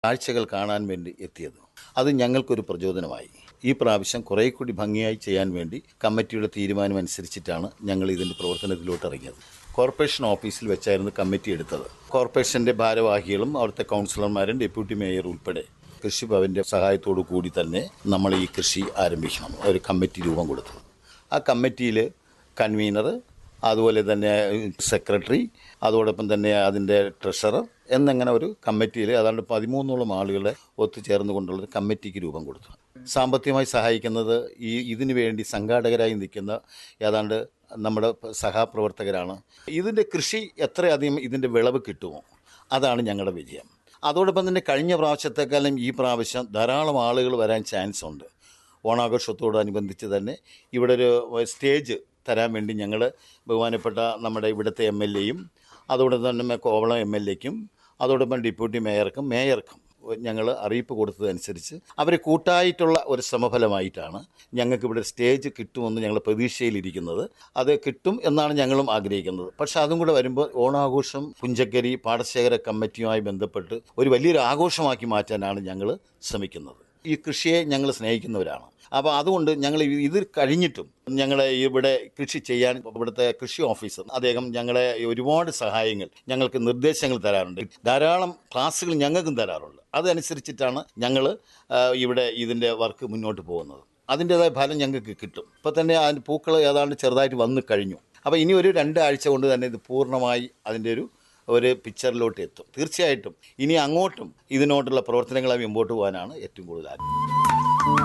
കാഴ്ചകൾ കാണാൻ വേണ്ടി എത്തിയത് അത് ഞങ്ങൾക്കൊരു പ്രചോദനമായി ഈ പ്രാവശ്യം കുറേ കൂടി ഭംഗിയായി ചെയ്യാൻ വേണ്ടി കമ്മിറ്റിയുടെ തീരുമാനം അനുസരിച്ചിട്ടാണ് ഞങ്ങൾ ഇതിൻ്റെ പ്രവർത്തനത്തിലോട്ട് ഇറങ്ങിയത് കോർപ്പറേഷൻ ഓഫീസിൽ വെച്ചായിരുന്നു കമ്മിറ്റി എടുത്തത് കോർപ്പറേഷൻ്റെ ഭാരവാഹികളും അവിടുത്തെ കൗൺസിലർമാരും ഡെപ്യൂട്ടി മേയർ ഉൾപ്പെടെ കൃഷിഭവൻ്റെ സഹായത്തോടു കൂടി തന്നെ നമ്മൾ ഈ കൃഷി ആരംഭിക്കണം ഒരു കമ്മിറ്റി രൂപം കൊടുത്തു ആ കമ്മിറ്റിയിൽ കൺവീനർ അതുപോലെ തന്നെ സെക്രട്ടറി അതോടൊപ്പം തന്നെ അതിൻ്റെ ട്രഷറർ എന്നിങ്ങനെ ഒരു കമ്മിറ്റിയിൽ ഏതാണ്ട് പതിമൂന്നോളം ആളുകളെ ഒത്തുചേർന്ന് കൊണ്ടുള്ള ഒരു കമ്മിറ്റിക്ക് രൂപം കൊടുത്തു സാമ്പത്തികമായി സഹായിക്കുന്നത് ഈ ഇതിനു വേണ്ടി സംഘാടകരായി നിൽക്കുന്ന ഏതാണ്ട് നമ്മുടെ സഹപ്രവർത്തകരാണ് ഇതിൻ്റെ കൃഷി എത്രയധികം ഇതിൻ്റെ വിളവ് കിട്ടുമോ അതാണ് ഞങ്ങളുടെ വിജയം അതോടൊപ്പം തന്നെ കഴിഞ്ഞ പ്രാവശ്യത്തെക്കാളും ഈ പ്രാവശ്യം ധാരാളം ആളുകൾ വരാൻ ചാൻസ് ഉണ്ട് ഓണാഘോഷത്തോടനുബന്ധിച്ച് തന്നെ ഇവിടെ ഒരു സ്റ്റേജ് തരാൻ വേണ്ടി ഞങ്ങൾ ബഹുമാനപ്പെട്ട നമ്മുടെ ഇവിടുത്തെ എം എൽ എയും അതോടൊപ്പം തന്നെ കോവളം എം എൽ എക്കും അതോടൊപ്പം ഡെപ്യൂട്ടി മേയർക്കും മേയർക്കും ഞങ്ങൾ അറിയിപ്പ് കൊടുത്തതനുസരിച്ച് അവരെ കൂട്ടായിട്ടുള്ള ഒരു ശ്രമഫലമായിട്ടാണ് ഞങ്ങൾക്ക് ഇവിടെ സ്റ്റേജ് കിട്ടുമെന്ന് ഞങ്ങൾ പ്രതീക്ഷയിലിരിക്കുന്നത് അത് കിട്ടും എന്നാണ് ഞങ്ങളും ആഗ്രഹിക്കുന്നത് പക്ഷെ അതും കൂടെ വരുമ്പോൾ ഓണാഘോഷം പുഞ്ചക്കരി പാടശേഖര കമ്മിറ്റിയുമായി ബന്ധപ്പെട്ട് ഒരു വലിയൊരു ആഘോഷമാക്കി മാറ്റാനാണ് ഞങ്ങൾ ശ്രമിക്കുന്നത് ഈ കൃഷിയെ ഞങ്ങൾ സ്നേഹിക്കുന്നവരാണ് അപ്പോൾ അതുകൊണ്ട് ഞങ്ങൾ ഇത് കഴിഞ്ഞിട്ടും ഞങ്ങളെ ഇവിടെ കൃഷി ചെയ്യാൻ ഇവിടുത്തെ കൃഷി ഓഫീസർ അദ്ദേഹം ഞങ്ങളെ ഒരുപാട് സഹായങ്ങൾ ഞങ്ങൾക്ക് നിർദ്ദേശങ്ങൾ തരാറുണ്ട് ധാരാളം ക്ലാസ്സുകൾ ഞങ്ങൾക്കും തരാറുണ്ട് അതനുസരിച്ചിട്ടാണ് ഞങ്ങൾ ഇവിടെ ഇതിൻ്റെ വർക്ക് മുന്നോട്ട് പോകുന്നത് അതിൻ്റേതായ ഫലം ഞങ്ങൾക്ക് കിട്ടും ഇപ്പോൾ തന്നെ അതിൻ്റെ പൂക്കൾ ഏതാണ്ട് ചെറുതായിട്ട് വന്നു കഴിഞ്ഞു അപ്പോൾ ഇനി ഒരു രണ്ടാഴ്ച കൊണ്ട് തന്നെ ഇത് പൂർണ്ണമായി അതിൻ്റെ ഒരു ഒരു പിക്ചറിലോട്ട് എത്തും തീർച്ചയായിട്ടും ഇനി അങ്ങോട്ടും ഇതിനോട്ടുള്ള പ്രവർത്തനങ്ങളായി മുമ്പോട്ട് പോകാനാണ് ഏറ്റവും കൂടുതൽ ആഗ്രഹം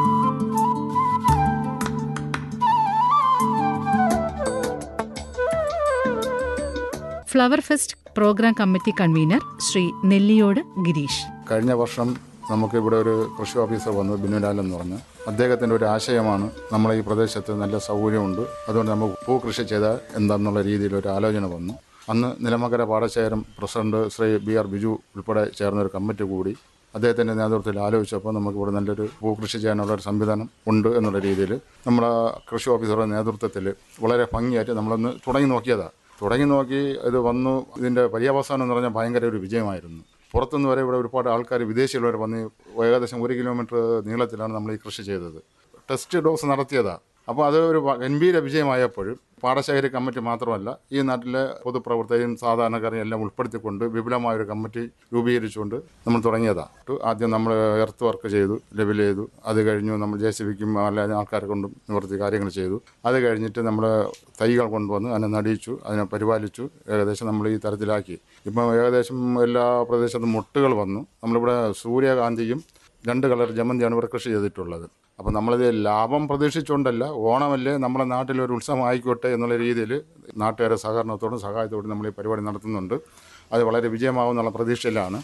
flower fest programme committee convener Shri Nelliyode Girish കഴിഞ്ഞ വർഷം നമുക്ക് ഇവിടെ ഒരു കൃഷി ഓഫീസർ വന്നു ബിനുലാൽ എന്ന് പറഞ്ഞ് അദ്ദേഹത്തിൻ്റെ ഒരു ആശയമാണ് നമ്മളെ ഈ പ്രദേശത്ത് നല്ല സൗകര്യമുണ്ട് അതുകൊണ്ട് നമുക്ക് പൂ കൃഷി ചെയ്താൽ എന്താണെന്നുള്ള രീതിയിൽ ഒരു ആലോചന വന്നു അന്ന് നിലമകര പാടശേഖരം president Shri B R Biju ഉൾപ്പെടെ ചേർന്ന ഒരു കമ്മിറ്റി കൂടി അദ്ദേഹത്തിൻ്റെ നേതൃത്വത്തിൽ ആലോചിച്ചപ്പോൾ നമുക്ക് ഇവിടെ നല്ലൊരു പൂ കൃഷി ചെയ്യാനുള്ള ഒരു സംവിധാനം ഉണ്ട് എന്നുള്ള രീതിയിൽ നമ്മുടെ കൃഷി ഓഫീസറുടെ നേതൃത്വത്തിൽ വളരെ ഭംഗിയായിട്ട് നമ്മളൊന്ന് തുടങ്ങി നോക്കിയതാണ് തുടങ്ങി നോക്കി ഇത് വന്നു ഇതിൻ്റെ പര്യവസാനം എന്ന് പറഞ്ഞാൽ ഭയങ്കര ഒരു വിജയമായിരുന്നു പുറത്തുനിന്ന് വരെ ഇവിടെ ഒരുപാട് ആൾക്കാർ വിദേശിയുള്ളവർ വന്ന് ഏകദേശം ഒരു കിലോമീറ്റർ നീളത്തിലാണ് നമ്മൾ ഈ കൃഷി ചെയ്തത് ടെസ്റ്റ് ഡോസ് നടത്തിയതാണ് അപ്പോൾ അത് ഒരു വ- ഗംഭീര വിജയമായപ്പോൾ പാടശേഖര കമ്മിറ്റി മാത്രമല്ല ഈ നാട്ടിലെ പൊതുപ്രവർത്തകരും സാധാരണക്കാരെയും എല്ലാം ഉൾപ്പെടുത്തിക്കൊണ്ട് വിപുലമായ ഒരു കമ്മിറ്റി രൂപീകരിച്ചുകൊണ്ട് നമ്മൾ തുടങ്ങിയതാണ് ആദ്യം നമ്മൾ എർത്ത് വർക്ക് ചെയ്തു ലെവൽ ചെയ്തു അത് കഴിഞ്ഞു നമ്മൾ ജെ സി ബിക്കും അല്ലാതെ ആൾക്കാരെ കൊണ്ടും നിവർത്തി കാര്യങ്ങൾ ചെയ്തു അത് കഴിഞ്ഞിട്ട് നമ്മൾ തൈകൾ കൊണ്ടുവന്ന് അതിനെ നടിയിച്ചു അതിനെ പരിപാലിച്ചു ഏകദേശം നമ്മൾ ഈ തരത്തിലാക്കി ഇപ്പം ഏകദേശം എല്ലാ പ്രദേശത്തും മുട്ടുകൾ വന്നു നമ്മളിവിടെ സൂര്യകാന്തിയും രണ്ട് കളർ ജമന്തിയാണ് ഇവിടെ കൃഷി ചെയ്തിട്ടുള്ളത് അപ്പോൾ നമ്മളിത് ലാഭം പ്രതീക്ഷിച്ചുകൊണ്ടല്ല ഓണമല്ലേ നമ്മുടെ നാട്ടിലൊരു ഉത്സവം ആയിക്കോട്ടെ എന്നുള്ള രീതിയിൽ നാട്ടുകാരെ സഹകരണത്തോടും സഹായത്തോടും നമ്മൾ ഈ പരിപാടി നടത്തുന്നുണ്ട് അത് വളരെ വിജയമാവുമെന്നുള്ള പ്രതീക്ഷയിലാണ്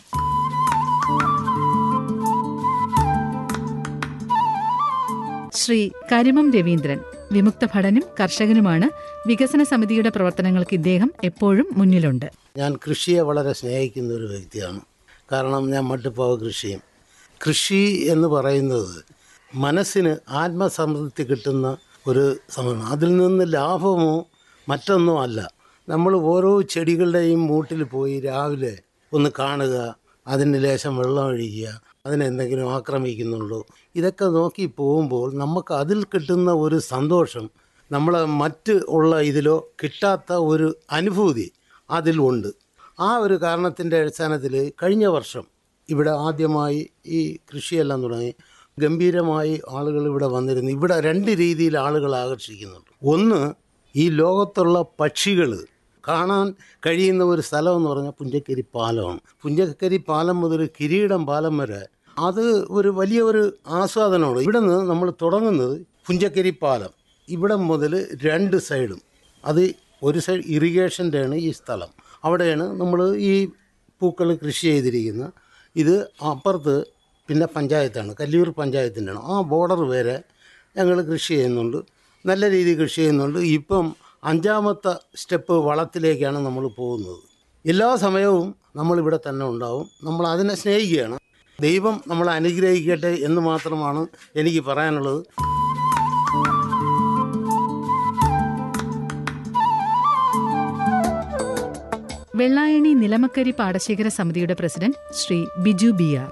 ശ്രീ കരിമം രവീന്ദ്രൻ വിമുക്ത ഭടനും കർഷകനുമാണ് വികസന സമിതിയുടെ പ്രവർത്തനങ്ങൾക്ക് ഇദ്ദേഹം എപ്പോഴും മുന്നിലുണ്ട് ഞാൻ കൃഷിയെ വളരെ സ്നേഹിക്കുന്ന ഒരു വ്യക്തിയാണ് കാരണം ഞാൻ മട്ടുപ്പാവ് കൃഷിയും കൃഷി എന്ന് പറയുന്നത് മനസ്സിന് ആത്മസംതൃപ്തി കിട്ടുന്ന ഒരു സമയമാണ് അതിൽ നിന്ന് ലാഭമോ മറ്റൊന്നോ അല്ല നമ്മൾ ഓരോ ചെടികളുടെയും മൂട്ടിൽ പോയി രാവിലെ ഒന്ന് കാണുക അതിന് ലേശം വെള്ളം ഒഴിക്കുക അതിനെന്തെങ്കിലും ആക്രമിക്കുന്നുണ്ടോ ഇതൊക്കെ നോക്കി പോകുമ്പോൾ നമുക്ക് അതിൽ കിട്ടുന്ന ഒരു സന്തോഷം നമ്മളെ മറ്റ് ഉള്ള ഇതിലോ കിട്ടാത്ത ഒരു അനുഭൂതി അതിലുണ്ട് ആ ഒരു കാരണത്തിൻ്റെ അടിസ്ഥാനത്തിൽ കഴിഞ്ഞ വർഷം ഇവിടെ ആദ്യമായി ഈ കൃഷിയെല്ലാം തുടങ്ങി ഗംഭീരമായി ആളുകൾ ഇവിടെ വന്നിരുന്നു ഇവിടെ രണ്ട് രീതിയിൽ ആളുകൾ ആകർഷിക്കുന്നുണ്ട് ഒന്ന് ഈ ലോകത്തുള്ള പക്ഷികൾ കാണാൻ കഴിയുന്ന ഒരു സ്ഥലം എന്ന് പറഞ്ഞാൽ പുഞ്ചക്കരി പാലമാണ് പുഞ്ചക്കരി പാലം മുതൽ കിരീടം പാലം വരെ അത് ഒരു വലിയ ഒരു ആസ്വാദനമാണ് ഇവിടെ നിന്ന് നമ്മൾ തുടങ്ങുന്നത് പുഞ്ചക്കരി പാലം ഇവിടെ മുതൽ രണ്ട് സൈഡും അത് ഒരു സൈഡ് ഇറിഗേഷൻ്റെയാണ് ഈ സ്ഥലം അവിടെയാണ് നമ്മൾ ഈ പൂക്കൾ കൃഷി ചെയ്തിരിക്കുന്ന ഇത് അപ്പുറത്ത് പിന്നെ പഞ്ചായത്താണ് കല്ലിയൂർ പഞ്ചായത്തിൻ്റെയാണ് ആ ബോർഡർ വരെ ഞങ്ങൾ കൃഷി ചെയ്യുന്നുണ്ട് നല്ല രീതിയിൽ കൃഷി ചെയ്യുന്നുണ്ട് ഇപ്പം അഞ്ചാമത്തെ സ്റ്റെപ്പ് വളത്തിലേക്കാണ് നമ്മൾ പോകുന്നത് എല്ലാ സമയവും നമ്മളിവിടെ തന്നെ ഉണ്ടാവും നമ്മൾ അതിനെ സ്നേഹിക്കുകയാണ് ദൈവം നമ്മളെ അനുഗ്രഹിക്കട്ടെ എന്ന് മാത്രമാണ് എനിക്ക് പറയാനുള്ളത് വെള്ളായണി നിലമക്കരി പാടശേഖര സമിതിയുടെ president Shri Biju B R